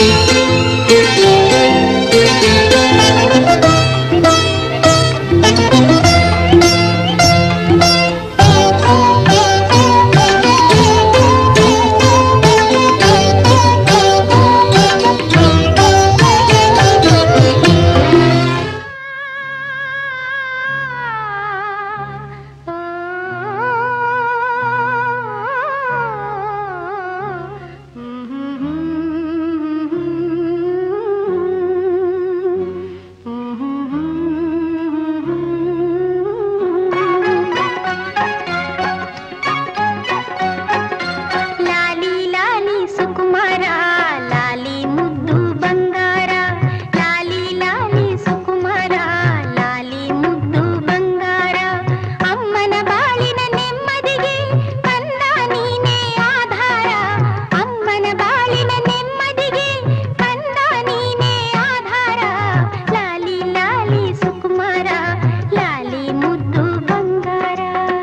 ಲಾಲಿ ಲಾಲಿ ಸುಕುಮಾರ ಲಾಲಿ ಮುದ್ದು ಬಂಗಾರ ಲಾಲಿ ಲಾಲಿ ಸುಕುಮಾರ ಲಾಲಿ ಮುದ್ದು ಬಂಗಾರ ಅಮ್ಮನ ಬಾಳಿನ ನೆಮ್ಮದಿಗೆ ಕಂದ ನೀನೇ ಆಧಾರ ಅಮ್ಮನ ಬಾಳಿನ ನೆಮ್ಮದಿಗೆ ಕಂದ ನೀನೇ ಆಧಾರ ಲಾಲಿ ಲಾಲಿ ಸುಕುಮಾರ ಲಾಲಿ ಮುದ್ದು ಬಂಗಾರ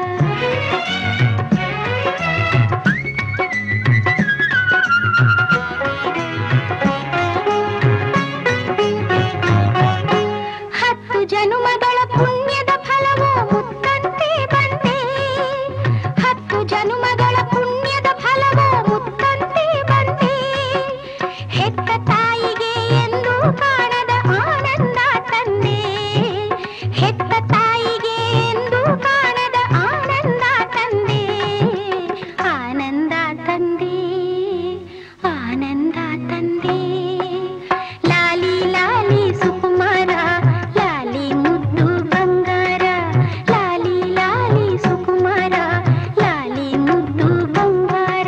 ಹತ್ತು ಜನುಮಗಳ ಪುಣ್ಯದ ಫಲವು ಮುತ್ತಂತೆ ಬಂದೆ ಹತ್ತು ಜನುಮಗಳ ಪುಣ್ಯದ ಫಲವು ಮುತ್ತಂತೆ ಬಂದೆ ಹೆತ್ತ ತಾಯಿಗೆ ಎಂದು ಕಾಣದ ಆನಂದ ತಂದೆ ಹೆತ್ತ ತಾಯಿಗೆ ಎಂದು ಕಾಣದ ಆನಂದ ತಂದೆ ಆನಂದ ತಂದೆ ಆನಂದ ತಂದೆ ಲಾಲಿ ಲಾಲಿ ಸುಕುಮಾರ ಲಾಲಿ ಮುದ್ದು ಬಂಗಾರ ಲಾಲಿ ಲಾಲಿ ಸುಕುಮಾರ ಲಾಲಿ ಮುದ್ದು ಬಂಗಾರ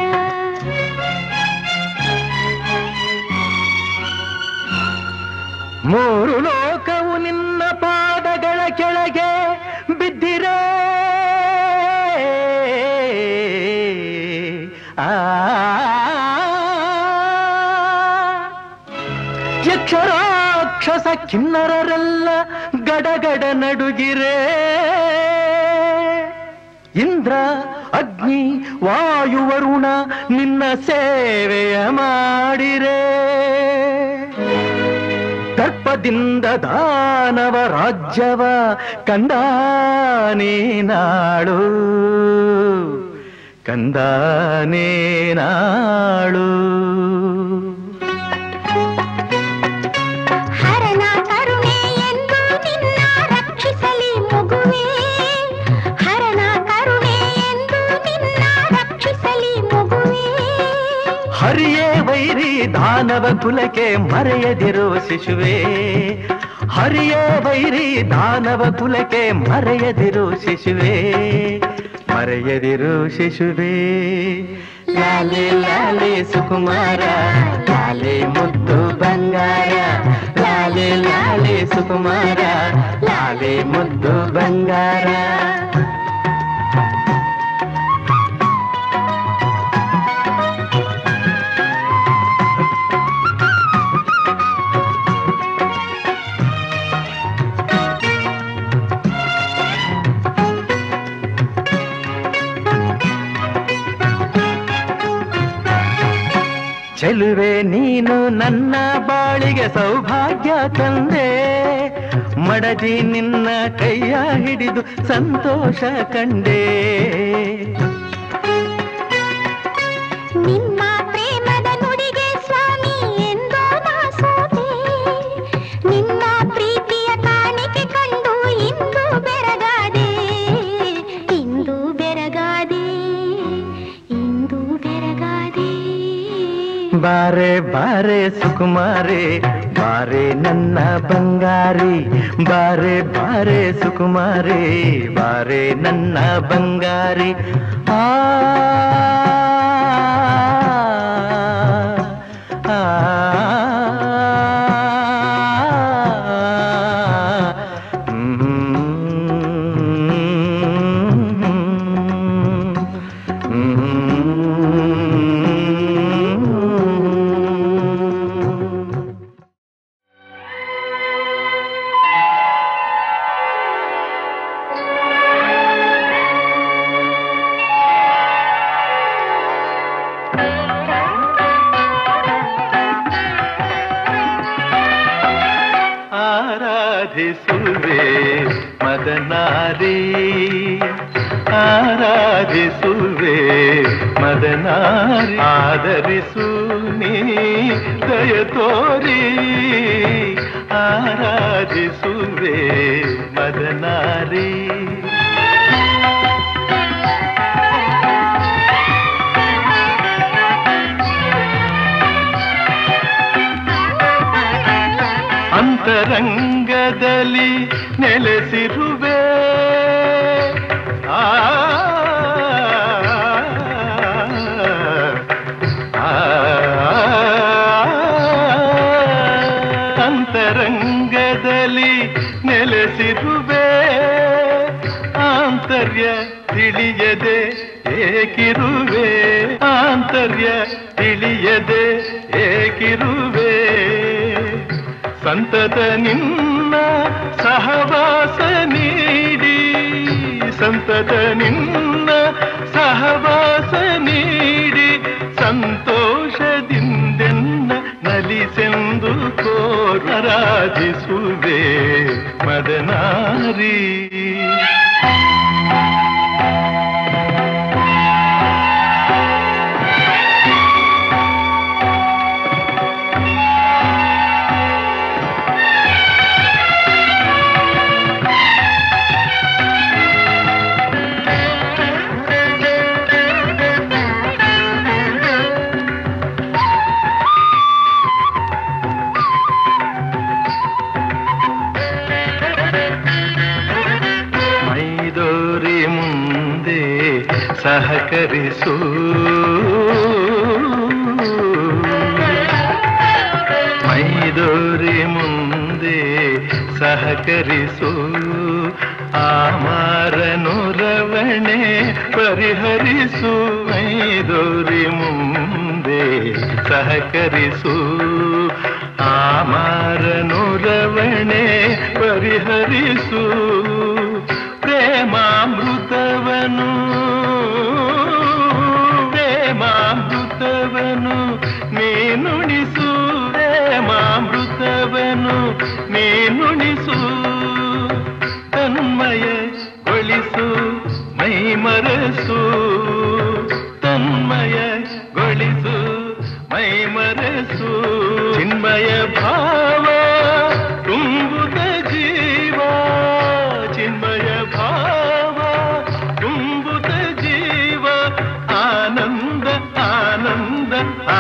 ಮೂರು ಲೋಕವು ನಿನ್ನ ಪಾದಗಳ ಕೆಳಗೆ ಬಿದ್ದಿರೆ ಆ ಯಕ್ಷರಾಕ್ಷಸ ಕಿನ್ನರರೆಲ್ಲ ಗಡಗಡ ನಡುಗಿರೆ ಇಂದ್ರ ಅಗ್ನಿ ವಾಯು ವರುಣ ನಿನ್ನ ಸೇವೆಯ ಮಾಡಿರೆ ದರ್ಪದಿಂದ ದಾನವ ರಾಜ್ಯವ ಕಂದ ನೀನಾಳು ಕಂದ ನೀನಾಳು ಹರನ ಕರುಣೆ ಎಂದು ನಿನ್ನ ರಕ್ಷಿಸಲಿ ಮಗುವೇ ಹರನ ಕರುಣೆ ಎಂದು ನಿನ್ನ ರಕ್ಷಿಸಲಿ ಮಗುವೇ ಹರಿಯೇ ವೈರಿ ದಾನವ ಕುಲಕ್ಕೆ ಮರೆಯದಿರು ಶಿಶುವೆ ಹರಿಯೇ ವೈರಿ ದಾನವ ಕುಲಕ್ಕೆ ಮರೆಯದಿರು ಶಿಶುವೆ ಮರೆಯದಿರು ಶಿಶುವೆ ಲಾಲೆ ಲಾಲೆ ಸುಕುಮಾರ ಲಾಲೆ ಮುದ್ದು ಬಂಗಾರ ಲಾಲೆ ಲಾಲೆ ಸುಕುಮಾರ ಲಾಲೆ ಮುದ್ದು ಬಂಗಾರ ಚೆಲುವೆ ನೀನು ನನ್ನ ಬಾಳಿಗೆ ಸೌಭಾಗ್ಯ ತಂದೆ ಮಡದಿ ನಿನ್ನ ಕೈಯ ಹಿಡಿದು ಸಂತೋಷ ಕಂಡೆ ನಿಮ್ಮ ಪ್ರೇಮದ ನುಡಿಗೆ ಸ್ವಾಮಿ ಎಂದೋ ನಾ ಸೋತೆ ನಿಮ್ಮ ಪ್ರೀತಿಯ ಕಾಣಿಕೆ ಕಂಡು ಇಂದು ಬೆರಗಾದೆ ಇಂದು ಬೆರಗಾದೆ ಇಂದು ಬೆರಗಾದೆ ಬಾರೆ ಬಾರೆ ಸುಕುಮಾರಿ ಬಾರೆ ನನ್ನ ಬಂಗಾರಿ ಬಾರೆ ಬಾರೆ ಸುಕುಮಾರಿ ಬಾರೆ ನನ್ನ ಬಂಗಾರಿ ಆ ಆ, ಆರಾಧಿಸುವೆ ಮದನಾರಿ ಆರಾಧಿಸುವೆ ಮದನಾರಿ ಆದರಿಸು ನೀ ದಯ ತೋರಿ ಆರಾಧಿಸುವೆ ಮದನಾರಿ ಅಂತರಂಗದಲ್ಲಿ ನೆಲೆಸಿರುವೆ ಆ ಆ, ಅಂತರಂಗದಲ್ಲಿ ನೆಲೆಸಿರುವೆ ಆಂತರ್ಯ ತಿಳಿಯದೆ ಏಕಿರುವೆ ಆಂತರ್ಯ ತಿಳಿಯದೆ ಏಕಿರುವೆ ಸಂತತ ನಿನ್ನ ಸಹವಾಸ ನೀಡಿ ಸಂತತ ನಿನ್ನ ಸಹವಾಸ ನೀಡಿ ಸಂತೋಷದಿಂದೆನ್ನ ನಲಿಸೆಂದು ಕೋರಾಧಿಸುವೆ ಮದನಾರಿ ಮೈದೋರಿ ಮುಂದೆ ಸಹಕರಿಸು ಮೈದೋರಿ ಮುಂದೆ ಸಹಕರಿಸು ಆಮಾರನು ರವಣೆ ಪರಿಹರಿಸು ಮೈದೋರಿ ಮುಂದೆ ಸಹಕರಿಸು ಆಮಾರನು ರವಣೆ ಪರಿಹರಿಸು ಪ್ರೇಮಾಮೃತವನು ಪ್ರೇಮಾಮೃತವನು ನೀನುಣಿಸು ಪ್ರೇಮಾಮೃತವನು ನೀನುಣಿಸು ತನ್ಮಯಗೊಳಿಸು ಮೈ ಮರಸು ತನ್ಮಯಗೊಳಿಸು ಮೈ ಮರಸು ಚಿನ್ಮಯ ಭಾವ ತುಂಬುತ್ತ ಜೀವ ಚಿನ್ಮಯ ಭಾವ ತುಂಬುತ್ತ ಜೀವ ಆನಂದ ಆನಂದ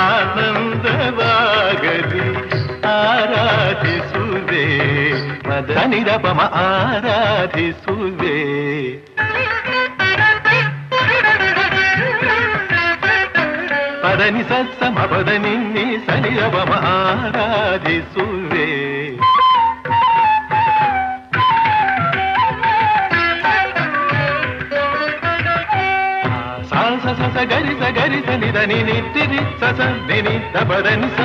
ಆನಂದವಾಗಲಿ ಆರಾಧಿಸುವೆ ಮದನಿರ ಪಮ ಆರಾಧಿಸುವೆ ಪದನಿ ಸತ್ಸಮ ಪದ ನಿನ್ನಿ ಸನಿರ ಪಮ ಆರಾಧಿಸುವೆ ಸಾ ಸ ಸ ಸ ಗರಿ ಸ ಗರಿ ಸ ನಿದ ನಿ ನಿ ತಿ ರಿ ಸ ಸ ನಿ ನಿ ದ ಪದ ನಿ ಸ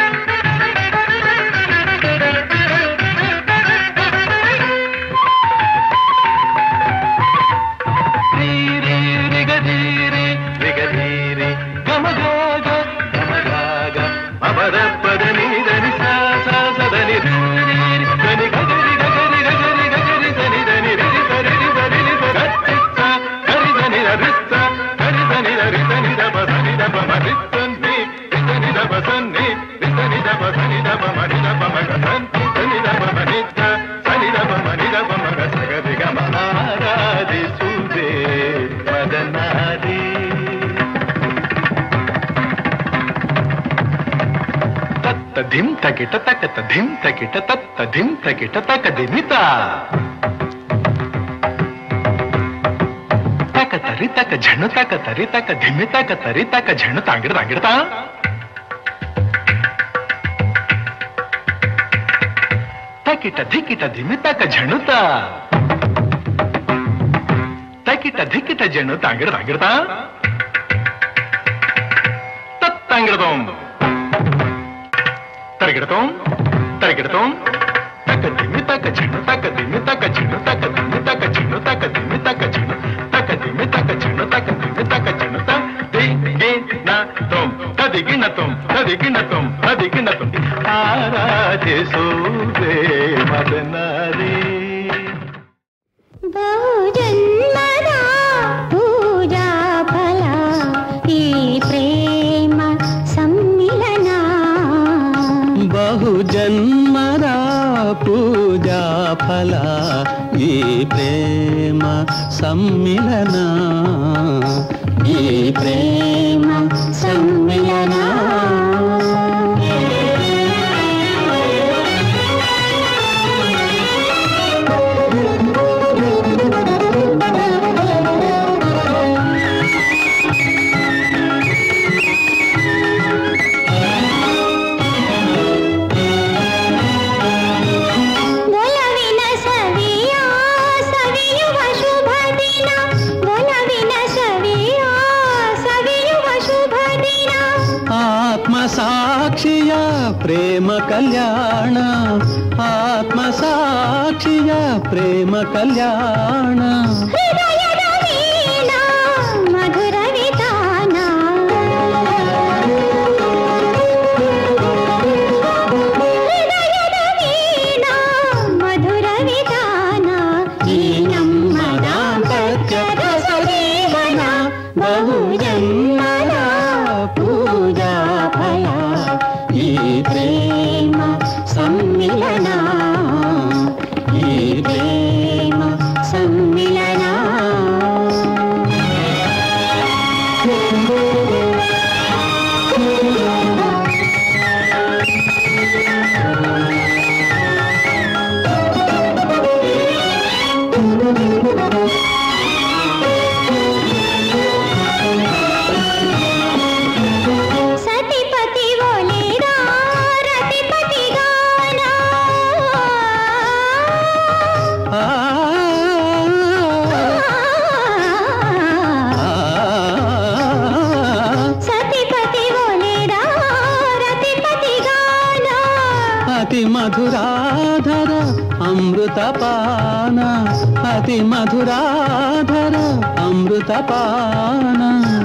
ರೀ ರೀ ರಿ ಗ ರಿ ರಿ ರಿ ಗ ರಿ ರಿ ಗ ಮ ಗ ಗ ಗ ಮ ಗ ಗ ಮ ಪ ದ ಪ ದ ನಿ ದ ನಿ ಸ ಸ ಸ ದ ನಿ ರಿ ರಿ ರಿ ದ ನಿ ಗ ಗ ರಿ ಗ ಗ ರಿ ಗ ಗ ರಿ ಗ ಗ ರಿ ಸ ನಿ ದ ನಿ ರಿ ರಿ ಸ ರಿ ರಿ ಸ ರಿ ರಿ ಸ ಗ ರಿ ಸ ಗ ರಿ ಸ ನಿ ದ ರಿ ಸ ಗ ರಿ ಸ ನಿ ದ ರಿ ಸ ನಿ ದ ಪ ಸ ನಿ ದ ಪ ಮ ರಿ ಸ ನಿ ರಿ ಸ ನಿ ದ ಪ ಸ ನಿ ರಿ ಸ ನಿ ದ ಪ ಸ ನಿ ದ ಪ ಮ ರಿ ದ ಪ ಮ ಗ ಸ ನಿ ಸ ನಿ ದ ಪ ಮ ನಿ ದ ಸ ನಿ ದ ಪ ಮ ನಿ ದ ಪ ಮ ಗ ಸ ಗ ರಿ ಗ ಮ ಆರಾಧಿಸುವೆ ಮದನಾರಿ ತತ್ತ ಧಿಂ ತಕಿಟ ತಕತ ಧಿಂ ತಕಿಟ ತತ್ತ ಧಿಂ ತಕಿಟ ತಕ ದಿಮಿತ ತಕ ತರಿ ತಕ ಝಣು ತಕ ತರಿ ತಕ ಧಿಮಿ ತಕ ತರಿ ತಕ ಝಣು ತಾಂಗಿಡ ತಾಂಗಿಡ್ತಾ ತಕಿಟ ಧಿಕಿಟ ಧಿಮಿ ತಕ ಝಣುತ ತಕಿಟ ಧಿಕಿಟ ಜಣು ತಾಂಗಿಡ ತಾಂಗಿಡ್ತಾ ತತ್ತಾಂಗಿಡದೋಂ ತರಗಿಡತೋಂ ತರಗಿಡತೋಂ ತಕ ದಿಮ್ಮಿ ತಕ ಝಣ್ಣು ತಕ ದಿಮ್ಮಿ ತಕ ಝಣ್ಣು ತಕ ದಿಮ್ಮಿ ತಕ ಝಣ್ಣು ತಕ ದಿಮ್ಮಿ ತಕ ಝಣ್ಣು ತಕ ದಿಮ್ಮಿ ತಕ ಝಣ್ಣು ತಕ ದಿಮ್ಮಿ ತಕ ಝಣ್ಣು ತ ದಿ ಗಿ ನ ತೋಂ ತದಿ తదిగినతం తదిగినతం తదిగినతం ఆరాధిసూరే మదనారీ ಬಹುಜನ್ಮದ ಪೂಜಾ ಫಲ ಈ ಪ್ರೇಮ ಸಮ್ಮಿಲನ ಬಹು ಜನ್ಮದ ಪೂಜಾ ಫಲ ಈ ಪ್ರೇಮ ಸಮ್ಮಿಲನ ಈ ಪ್ರೇಮ ಸಮ್ಮಿಲನ ಒಲವಿನ ಸವಿಯ ಸವಿಯುವ ಶುಭ ದಿನ ಒಲವಿನ ಸವಿಯ ಸವಿಯುವ ಶುಭ ದಿನ ಆತ್ಮ ಸಾಕ್ಷಿಯ ಪ್ರೇಮ ಕಲ್ಯಾಣ ಆತ್ಮ ಸಾಕ್ಷಿಯ ಪ್ರೇಮ ಕಲ್ಯಾಣ ಹೃದಯದ ವೀಣ ಮಧುರ ವಿಧಾನ ಹೃದಯದ ವೀಣ ಮಧುರ ವಿಧಾನ ಈ ನಮ್ಮ ದಾಂಪತ್ಯ ರಸ ಜೀವನ ಬಹು ಜನ್ಮದ ಪೂಜಾ ಫಲ ಈ ಪ್ರೇಮ ಸಮ್ಮಿಲನ ಈ ಪ್ರೇಮ ಸಮ್ಮಿಲನ ಸತಿಪತಿ ಒಲಿದ ರತಿಪತಿ ಗಾನ ಆ, ಆ, ಸತಿಪತಿ ಒಲಿದ ರತಿಪತಿ ಗಾನ ಅತಿ ಮಧುರಾಧರ ಅಮೃತ ಪಾನ ಅತಿ ಮಧುರಾಧರ ಅಮೃತ ಪಾನ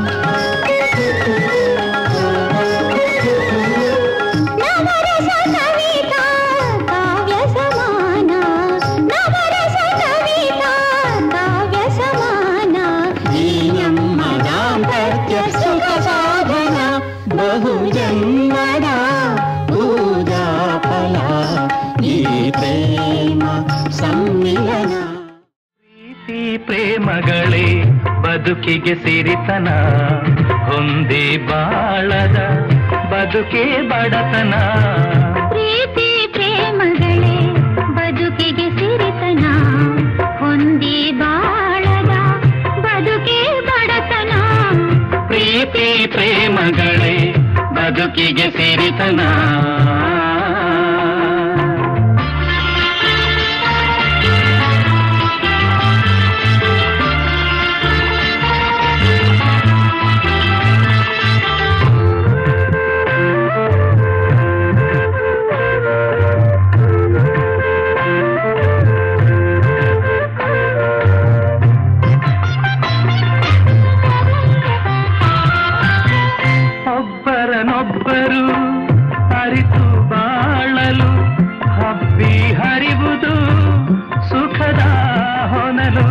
ನವರಸ ಕವಿತಾ ಕಾವ್ಯ ಸಮಾನ ನವರಸ ಕವಿತಾ ಕಾವ್ಯ ಸಮಾನ ಈ ನಮ್ಮ ದಾಂಪತ್ಯ ಸುಖ ಸಾಧನ ಬಹು ಜನ್ಮದ ಪೂಜಾ ಫಲ ಈ ಪ್ರೇಮ ಸಮ್ಮಿಲನ ಪ್ರೀತಿ ಪ್ರೇಮಗಳೇ ಬದುಕಿಗೆ ಸಿರಿತನ ಹೊಂದಿ ಬಾಳದ ಬದುಕೆ ಬಡತನ ಪ್ರೀತಿ ಪ್ರೇಮಗಳೇ ಬದುಕಿಗೆ ಸಿರಿತನ ಹೊಂದಿ ಬಾಳದ ಬದುಕೆ ಬಡತನ ಪ್ರೀತಿ ಪ್ರೇಮಗಳೇ ಬದುಕಿಗೆ ಸಿರಿತನ ಒಬ್ಬರನೊಬ್ಬರು ಅರಿತು ಬಾಳಲು ಹಬ್ಬಿ ಹರಿವುದು ಸುಖದ ಹೊನಲು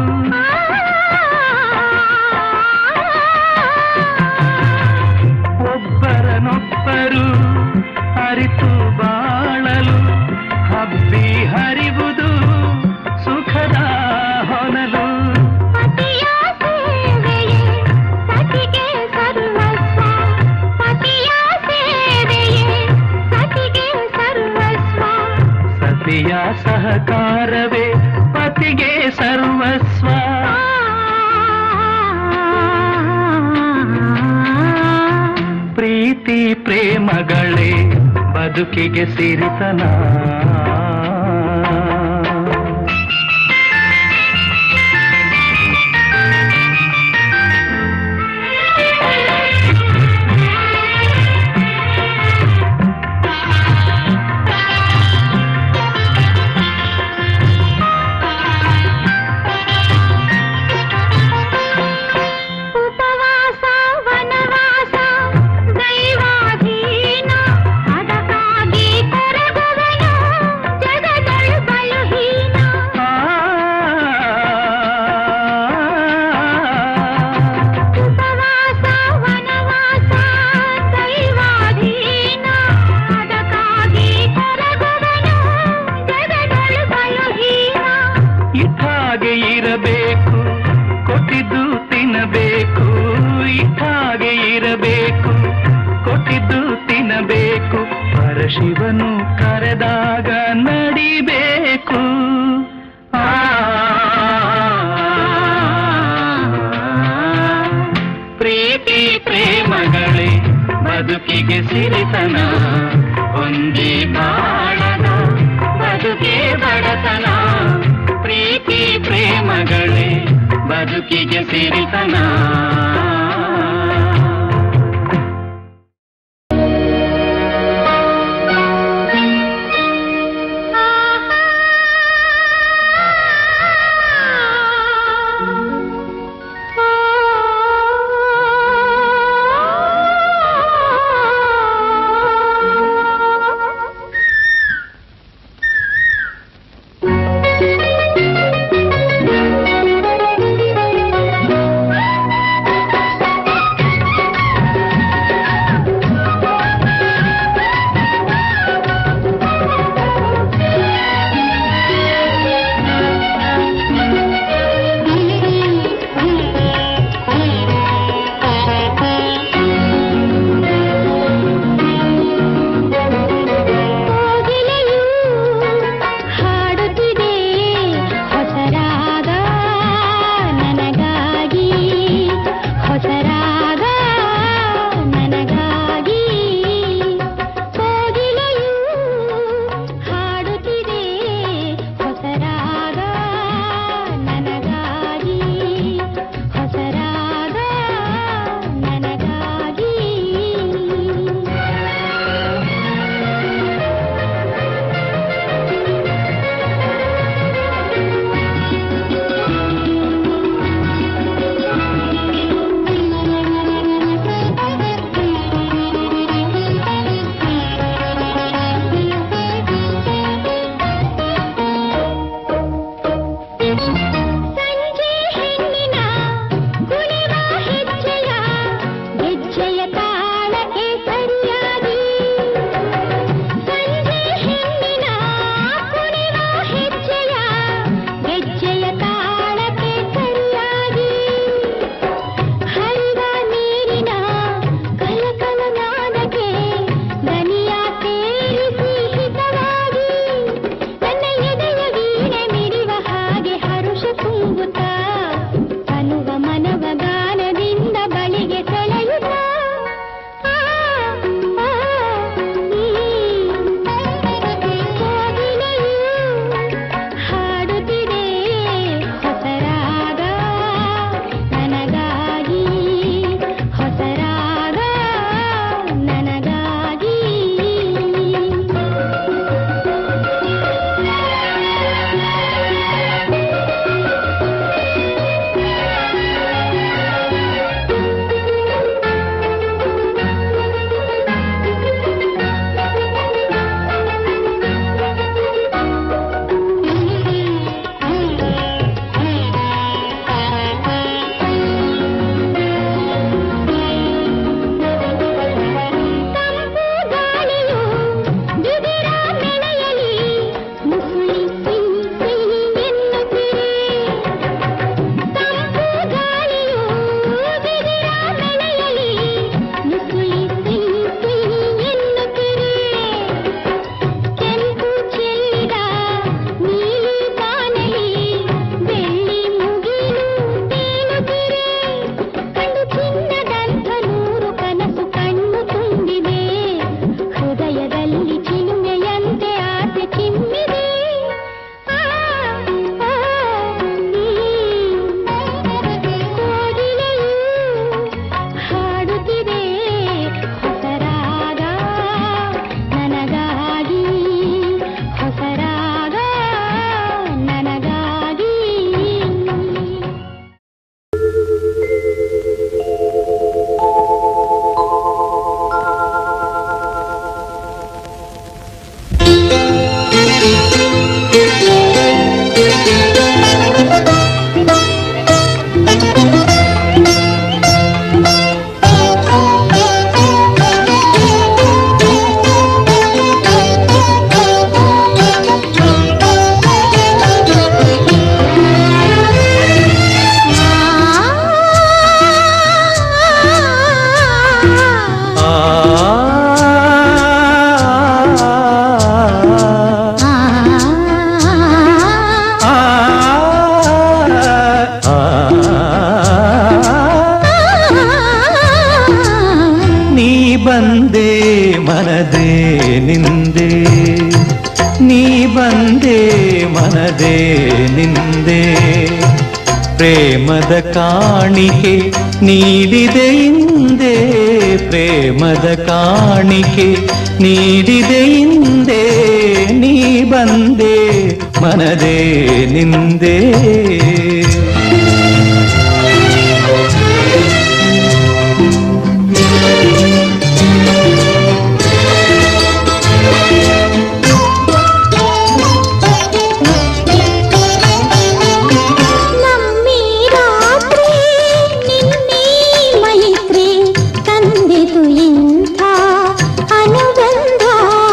ಒಬ್ಬರನೊಬ್ಬರು ಅರಿತು ಬಾಳಲು ಹಬ್ಬಿ ಹರಿವುದು ಸುಖದ ಹೊನಲು ಪತಿಯ ಸೇವೆಯೇ ಸತಿಗೆ ಸರ್ವಸ್ವ ಪತಿಯ ಸೇವೆಯೇ ಸತಿಗೆ ಸರ್ವಸ್ವ ಸತಿಯ ಸಹಕಾರವೇ ಪತಿಗೆ ಸರ್ವಸ್ವ ಪ್ರೀತಿ ಪ್ರೇಮಗಳೇ ಬದುಕಿಗೆ ಸಿರಿತನ ಉಪವಾಸ ವನವಾಸ ದೈವಾಧೀನ ಶಿವನು ಕರೆದಾಗ ನಡಿಬೇಕು ಆ ಪ್ರೀತಿ ಪ್ರೇಮಗಳೇ ಬದುಕಿಗೆ ಸಿರಿತನ ಒಂದೇ ಬಾಳನ ಬದುಕೆ ಬಡತನ ಪ್ರೀತಿ ಪ್ರೇಮಗಳೇ ಬದುಕಿಗೆ ಸಿರಿತನ ಕೋಗಿಲೆಯು ಹಾಡುತ್ತಿದೆ ಹೊಸರಾಗ ನನಗಾಗಿ ಹೊಸರಾಗ ನನಗಾಗಿ ಕೋಗಿಲೆಯು ಹಾಡುತ್ತಿದೆ ಹೊಸರಾಗ ನನಗಾಗಿ ಹೊಸರಾಗ ನನಗಾಗಿ ಸಂಜೆ ಹೆಣ್ಣಿನ ಕುಣಿವ ಹೆಜ್ಜೆಯ ಗೆಜ್ಜೆಯ ತಾಳಕ್ಕೆ ಸರಿಯಾಗಿ ಸಂಜೆ ಹೆಣ್ಣಿನ ಕುಣಿವ ಹೆಜ್ಜೆಯ ಗೆಜ್ಜೆಯ ತಾಳಕ್ಕೆ ಸರಿಯಾಗಿ ಹರಿದ ನೀರಿನ ಕಲಕಲ ನಾದಕ್ಕೆ ದನಿಯ ಸೇರಿಸಿ ಹಿತವಾಗಿ ನನ್ನ ಎದೆಯ ವೀಣೆ ಮಿಡಿವ ಹಾಗೆ ಹರುಷ ತುಂಬುತ್ತಾ ತನುವ ಮನವ ಗಾನದಿಂದ ಬಳಿಗೆ ಸೆಳೆಯುತ್ತಾ ಆ, ಆ, ಈ ಕೋಗಿಲೆಯು ಹಾಡುತ್ತಿದೆ ಹೊಸರಾಗ ನನಗಾಗಿ ಹೊಸರಾಗ ನನಗಾಗಿ ತಂಪು ಗಾಳಿಯು ಬಿದಿರ ಮೆಳೆಯಲಿ ಮುಸುಳಿ ಸಿಹಿ ಸಿಹಿ ಎನ್ನುತ್ತಿರೆ ತಂಪು ಗಾಳಿಯು ಬಿದಿರ ಮೆಳೆಯಲಿ ಮುಸುಳಿ ಸಿಹಿ ಸಿಹಿ ಎನ್ನುತ್ತಿರೆ ಕೆಂಪು ಚೆಲ್ಲಿದ ನೀಲಿ ಬಾನಲಿ ಬೆಳ್ಳಿ ಮುಗಿಲು ತೇಲುತ್ತಿರೆ ಕಂಡು ಚಿನ್ನದಂಥ ನೂರು ಕನಸು ಕಣ್ಣು ತುಂಬಿದೆ ಹೃದಯದಲ್ಲಿ ಚಿಲುಮೆಯಂತೆ ಆಸೆ ಚಿಮ್ಮಿದೆ ಆ, ಆ, ಈ ಕೋಗಿಲೆಯು ಹಾಡುತ್ತಿದೆ ಹೊಸರಾಗ ನನಗಾಗಿ ಹೊಸರಾಗ ನನಗಾಗಿ ಆ ನಿಂದೆ ನೀ ಬಂದೆ ಮನದೇ ನಿಂದೆ ಪ್ರೇಮದ ಕಾಣಿಕೆ ನೀಡಿದೆ ಹಿಂದೆ ಪ್ರೇಮದ ಕಾಣಿಕೆ ನೀಡಿದೆ ಹಿಂದೆ ನೀ ಬಂದೆ ಮನದೇ ನಿಂದೆ ನಮ್ಮಿ ರಾತ್ರಿ ನಿನ್ನೆ ಮೈತ್ರಿ ತಂದಿತು ಇಂಥ ಅನುಬಂಧ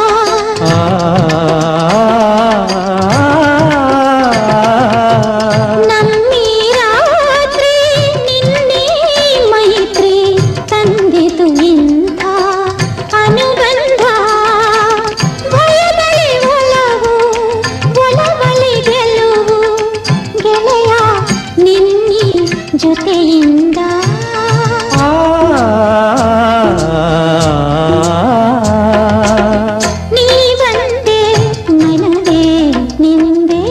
ನಮ್ಮಿ ರಾತ್ರಿ ನಿನ್ನೆ ಮೈತ್ರಿ ತಂದಿತು ಇಂಥ ಅನುಬಂಧ ಭಯಬಳಿ ಒಲವು ಒಲವಳಿ ಗೆಲುವು ಗೆಳೆಯ ನಿನ್ನಿ ಜೊತೆಯಿಂದ ನೀ ಬಂದೆ ಮನದೇ ನಿಂದೆ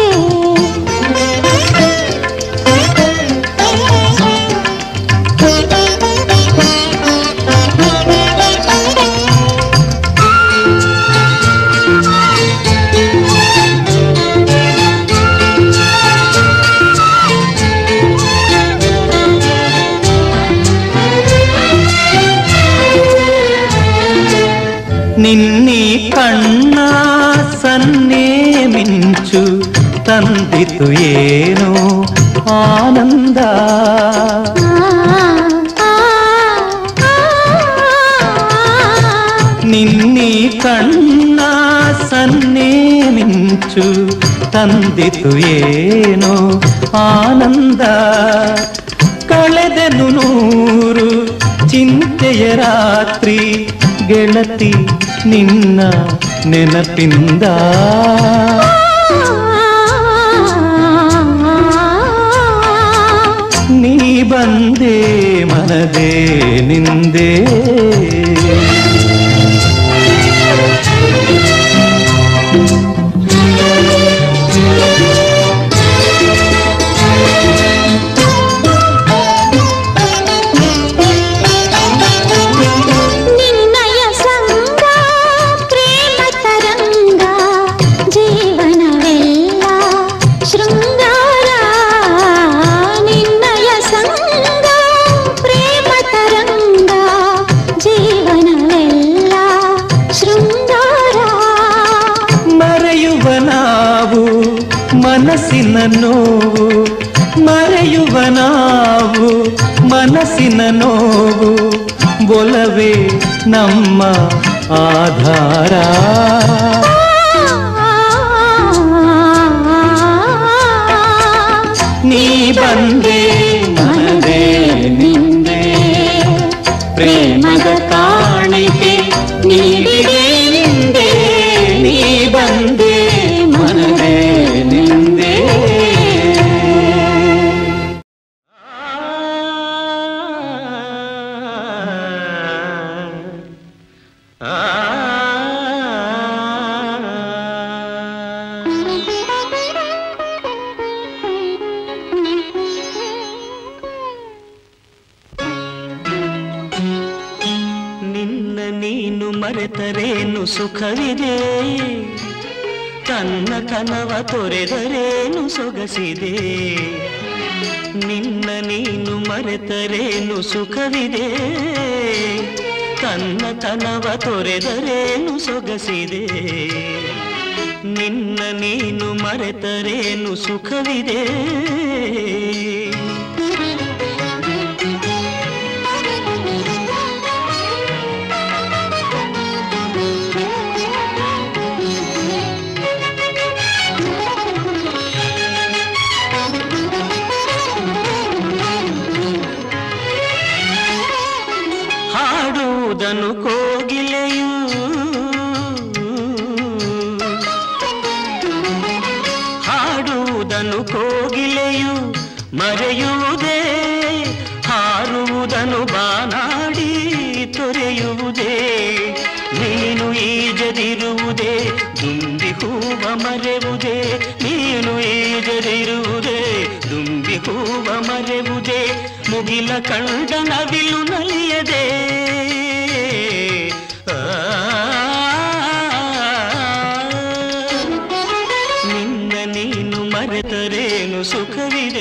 ನಿನ್ನಿ ಕಣ್ಣ ಸನ್ನೆ ಮಿಂಚು ತಂದಿತು ಏನೋ ಆನಂದ ನಿನ್ನಿ ಕಣ್ಣ ಸನ್ನೆ ಮಿಂಚು ತಂದಿತು ಏನೋ ಆನಂದ ಕಳೆದೆನು ನೂರು ಚಿಂತೆಯ ರಾತ್ರಿ ಗೆಳತಿ ನಿನ್ನ ನೆನಪಿಂದ ನೀ ಬಂದೆ ಮನದೇ ನಿಂದೆ ನಿನ್ನಯ ಸಂಗ ಪ್ರೇಮ ತರಂಗ ಜೀವನವೆಲ್ಲ ಶೃಂಗಾರ ನಿನ್ನಯ ಸಂಗ ಪ್ರೇಮ ತರಂಗ ಜೀವನವೆಲ್ಲ ಶೃಂಗಾರ ಮರೆಯುವ ನಾವು ಮನಸ್ಸಿನ ನೋವು ಮರೆಯುವ ನಾವು ಮನಸ್ಸಿನ ನೋವು ಬೊಲವೇ ನಮ್ಮ ಆಧಾರ ನೀ ಬಂದೆ ಮನದೇ ನಿಂದೆ ಪ್ರೇಮದ ಕಾಣಿಕೆ ನೀಡಿದೆ ನಿಂದೆ ನೀ ಬಂದೆ ಮನದೇ ನಿಂದೆ ನಿನ್ನ ನೀನು ಮರೆತರೇನು ಸುಖವಿದೆ ತನ್ನ ಕನವ ತೊರೆದರೇನು ಸೊಗಸಿದೆ ನಿನ್ನ ನೀನು ಮರೆತರೇನು ಸುಖವಿದೆ ತನ್ನ ಕನವ ತೊರೆದರೇನು ಸೊಗಸಿದೆ ನಿನ್ನ ನೀನು ಮರೆತರೇನು ಸುಖವಿದೆ ಹಾಡುವುದನ್ನು ಕೋಗಿಲೆಯು ಹಾಡುವುದನ್ನು ಕೋಗಿಲೆಯು ಮರೆಯುವುದೇ ಹಾರುವುದನ್ನು ಬಾನಾಡಿ ತೊರೆಯುವುದೇ ನೀನು ಈ ಈಜದಿರುವುದೇ ದುಂಬಿ ಹೂವ ಮರೆವುದೇ ನೀನು ಈಜದಿರುವುದೇ ದುಂಬಿ ಹೂವ ಮರೆವುದೇ ಮುಗಿಲ ಕಂಡ ನವಿಲು ನಲಿಯದೆ ನಿನ್ನ ನೀನು ಮರೆತರೇನು ಸುಖವಿದೆ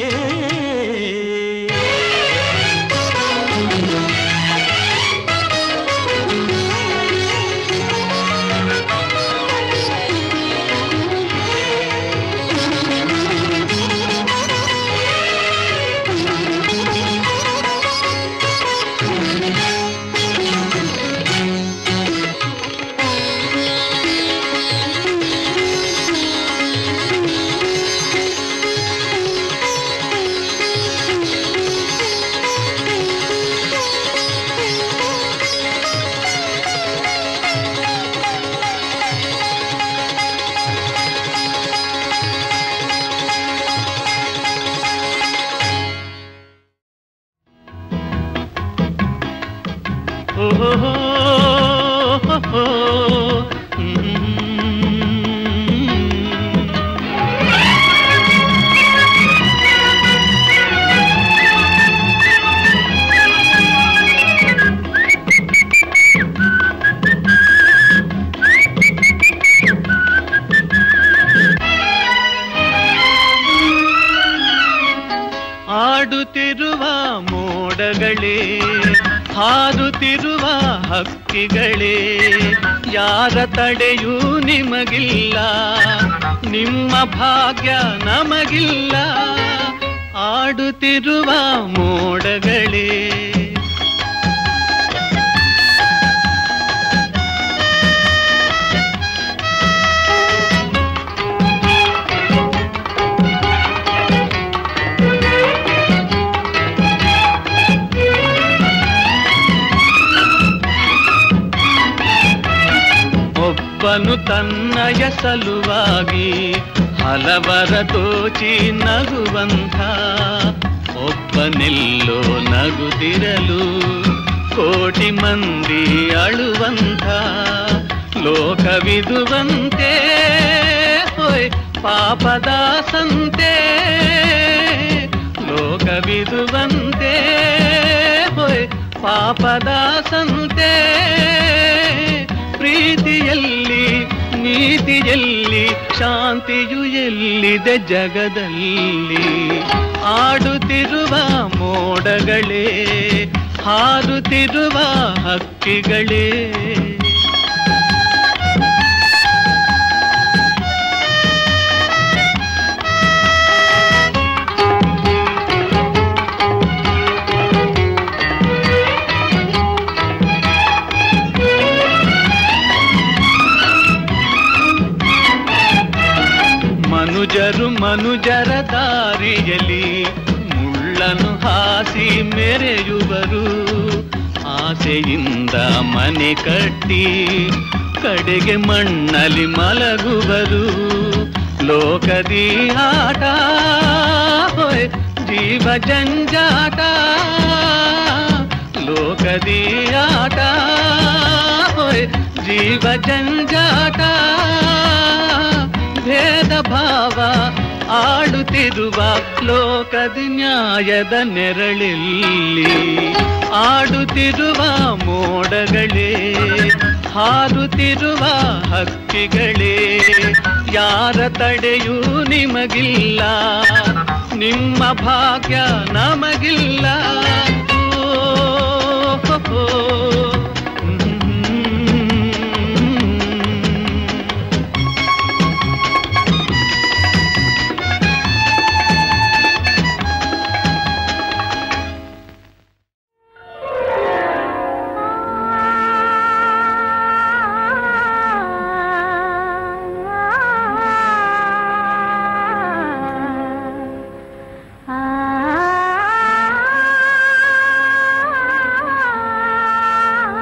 ಆಡುತ್ತಿರುವ ಮೋಡಗಳೇ ಹಾರುತ್ತಿರುವ ಹಕ್ಕಿಗಳೇ ಯಾರ ತಡೆಯೂ ನಿಮಗಿಲ್ಲ ನಿಮ್ಮ ಭಾಗ್ಯ ನಮಗಿಲ್ಲ ಆಡುತ್ತಿರುವ ಮೋಡಗಳೇ ಒಬ್ಬನು ತನ್ನಯ ಸಲುವಾಗಿ ಹಲವರ ದೋಚಿ ನಗುವಂಥ ಒಬ್ಬನೆಲ್ಲೋ ನಗುತ್ತಿರಲು ಕೋಟಿ ಮಂದಿ ಅಳುವಂಥ ಲೋಕವಿದುವಂತೆ ಹೊಯ್ ಪಾಪದ ಸಂತೆ ಲೋಕವಿದುವಂತೆ ಹೊಯ್ ಪಾಪದ ಸಂತೆ ಪ್ರೀತಿಯಲ್ಲಿ ನೀತಿಯಲ್ಲಿ ಶಾಂತಿಯು ಎಲ್ಲಿದೆ ಜಗದಲ್ಲಿ ಆಡುತ್ತಿರುವ ಮೋಡಗಳೇ ಹಾರುತ್ತಿರುವ ಹಕ್ಕಿಗಳೇ ಮನುಜರು ಮನುಜರ ದಾರಿಯಲ್ಲಿ ಮುಳ್ಳನು ಹಾಸಿ ಮೆರೆಯುವರು ಆಸೆಯಿಂದ ಮನೆ ಕಟ್ಟಿ ಕಡೆಗೆ ಮಣ್ಣಲ್ಲಿ ಮಲಗುವರು ಲೋಕದಿ ಆಟ ಹೊಯ್ ಜೀವ ಜಂಜಾಟ ಲೋಕದಿ ಆಟ ಹೊಯ್ ಜೀವ ಜಂಜಾಟ ಭೇದ ಭಾವ ಆಡುತ್ತಿರುವ ಲೋಕದ ನ್ಯಾಯದ ನೆರಳಿಲ್ಲಿ ಆಡುತ್ತಿರುವ ಮೋಡಗಳೇ ಹಾರುತ್ತಿರುವ ಹಕ್ಕಿಗಳೇ ಯಾರ ತಡೆಯೂ ನಿಮಗಿಲ್ಲ ನಿಮ್ಮ ಭಾಗ್ಯ ನಮಗಿಲ್ಲ ಓ, ಹೋ, ಹೋ. ಹ್ಮ್. ಆ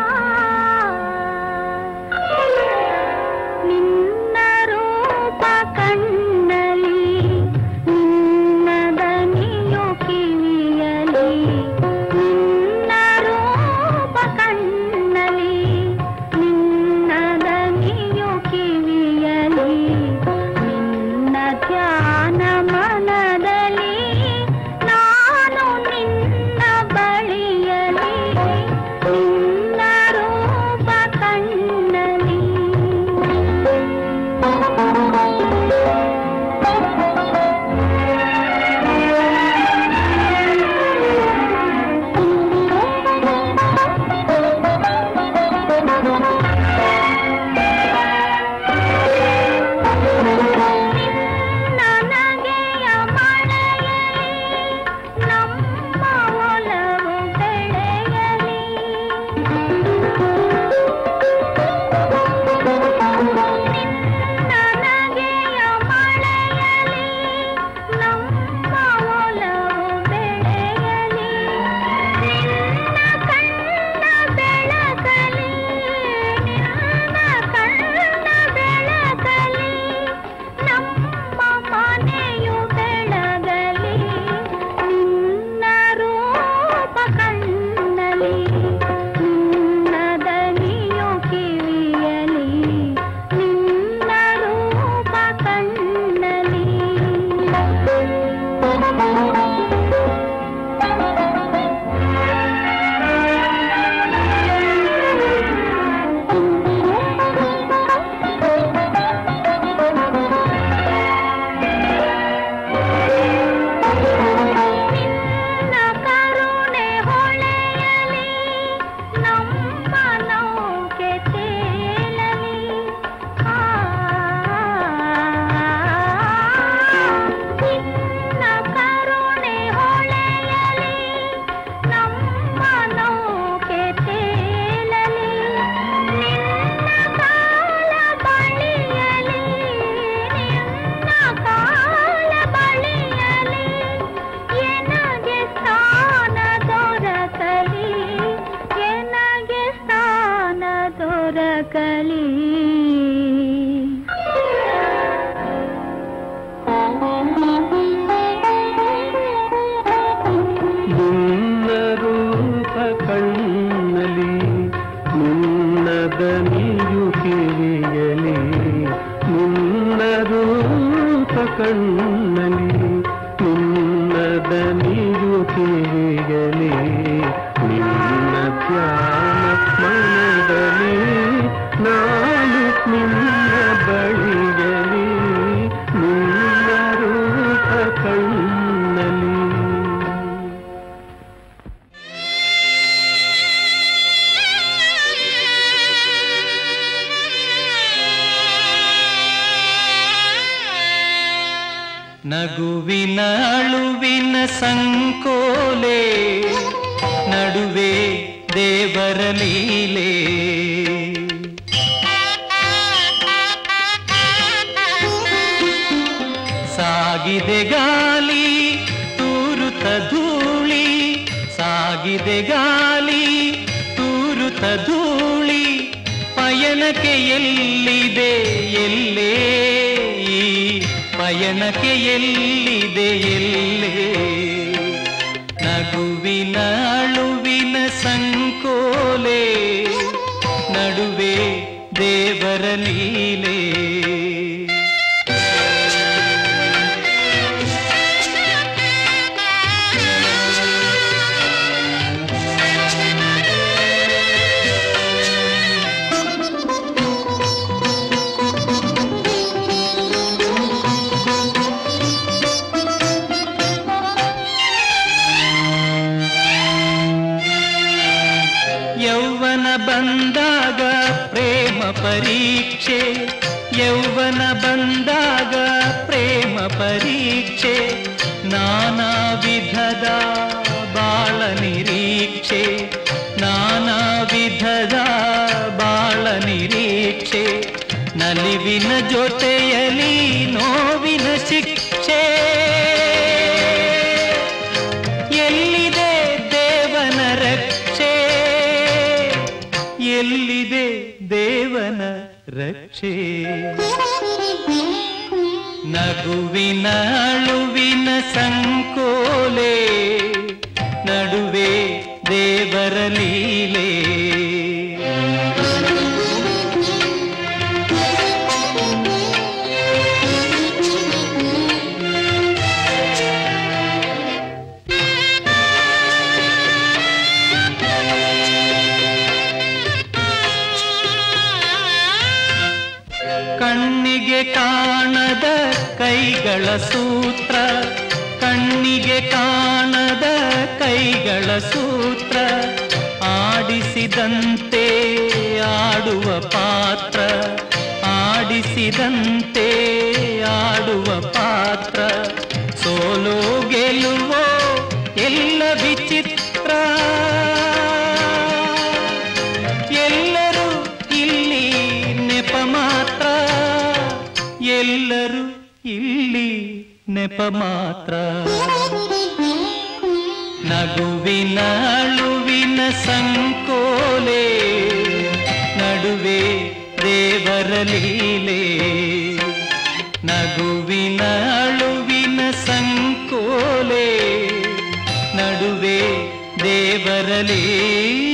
ಕಣ್ಣಲಿ ನಿನ್ನ ದನಿಯು ಕಿವಿಗಲಿ ನಿನ್ನ ಧ್ಯಾನ ಮನದಲ್ಲಿ ನಾನು ನಿನ್ನ ಬಳಿಗಲಿ ನಿನ್ನ ರೂಪ ಕಣ್ಣಲಿ ನಗುವಿನ ಅಳುವಿನ ಸಂಕೋಲೆ ನಡುವೆ ದೇವರ ಲೀಲೆ ಸಾಗಿದೆ ಗಾಲಿ ತೂರುತ ಧೂಳಿ ಸಾಗಿದೆ ಗಾಲಿ ತೂರುತ ಧೂಳಿ ಪಯಣಕ್ಕೆ ಎಲ್ಲಿದೆ ಎಲ್ಲೇ ಈ ಪಯಣಕ್ಕೆ ಎಲ್ಲಿದೆ ಎಲ್ಲೇ ನಗುವಿನ ಅಳುವಿನ ಸಂಕೋಲೆ ನಡುವೆ ದೇವರ ಲೀಲೆ ಯೌವನ ಬಂದಾಗ ಪ್ರೇಮ ಪರೀಕ್ಷೆ ಯೌವನ ಬಂದಾಗ ಪ್ರೇಮ ಪರೀಕ್ಷೆ ನಾನಾ ವಿಧದ ಬಾಳ ನಿರೀಕ್ಷೆ ನಾನಾ ವಿಧದ ಬಾಳ ನಿರೀಕ್ಷೆ ನಲಿವಿನ ಜೊತೆಯಲಿ ನೋವಿನ ಶಿಕ್ಷೆ ಎಲ್ಲಿದೆ ದೇವನ ರಕ್ಷೆ ಎಲ್ಲಿದೆ ದೇವನ ರಕ್ಷೆ ನಗುವಿನ ಅಳುವಿನ ಸಂಕೋಲೆ ನಡುವೆ ದೇವರ ಲೀಲೆ ಕಣ್ಣಿಗೆ ಕಾಣದ ಕೈಗಳ ಸೂತ್ರ ಕಣ್ಣಿಗೆ ಕಾಣದ ಕೈಗಳ ಸೂತ್ರ ಆಡಿಸಿದಂತೆ ಆಡುವ ಪಾತ್ರ ಆಡಿಸಿದಂತೆ ಆಡುವ ಪಾತ್ರ ಸೋಲೋ ಗೆಲುವೋ ಎಲ್ಲ ವಿಚಿತ್ರ ಎಲ್ಲರೂ ಇಲ್ಲಿ ನೆಪ ಮಾತ್ರ ಎಲ್ಲರೂ ಇಲ್ಲಿ ನೆಪ ಮಾತ್ರ ನಗುವಿನ ಅಳುವಿನ ಸಂಕೋಲೆ ನಡುವೆ ದೇವರ ಲೀಲೆ ನಗುವಿನ ಅಳುವಿನ ಸಂಕೋಲೆ ನಡುವೆ ದೇವರ ಲೀಲೆ